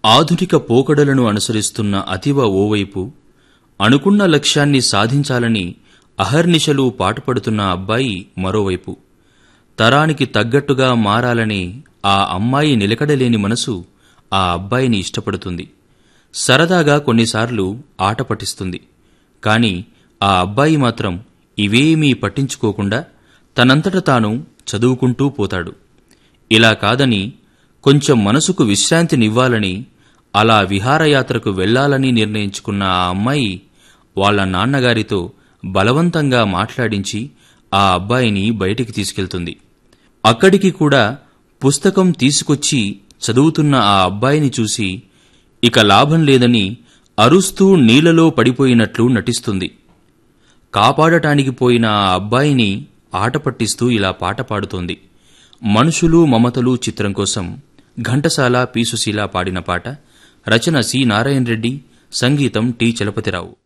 ఆధునిక పోకడలను అనుసరిస్తున్న అతివ ఓవైపు అనుకున్న లక్ష్యాన్ని సాధించాలని అహర్నిశలు పాటుపడుతున్న అబ్బాయి మరోవైపు తరానికి తగ్గట్టుగా మారాలని ఆ అమ్మాయి నిలకడలేని మనసు ఆ అబ్బాయిని ఇష్టపడుతుంది సరదాగా కొన్నిసార్లు ఆట పట్టిస్తుంది కాని ఆ అబ్బాయి మాత్రం ఇవేమీ పట్టించుకోకుండా తనంతట తాను చదువుకుంటూ పోతాడు ఇలా కాదని కొంచెం మనసుకు విశ్రాంతినివ్వాలని అలా విహారయాత్రకు వెళ్లాలని నిర్ణయించుకున్న ఆ అమ్మాయి వాళ్ళ నాన్నగారితో బలవంతంగా మాట్లాడించి ఆ అబ్బాయిని బయటికి తీసుకెళ్తుంది అక్కడికి కూడా పుస్తకం తీసుకొచ్చి చదువుతున్న ఆ అబ్బాయిని చూసి ఇక లాభం లేదని అరుస్తూ నీళ్లలో పడిపోయినట్లు నటిస్తుంది కాపాడటానికి పోయిన ఆ అబ్బాయిని ఆట పట్టిస్తూ ఇలా పాట పాడుతోంది మనుషులు మమతలు చిత్రం కోసం ఘంటసాల పీసుశీల పాడిన పాట రచన సి నారాయణ రెడ్డి సంగీతం టి చలపతిరావు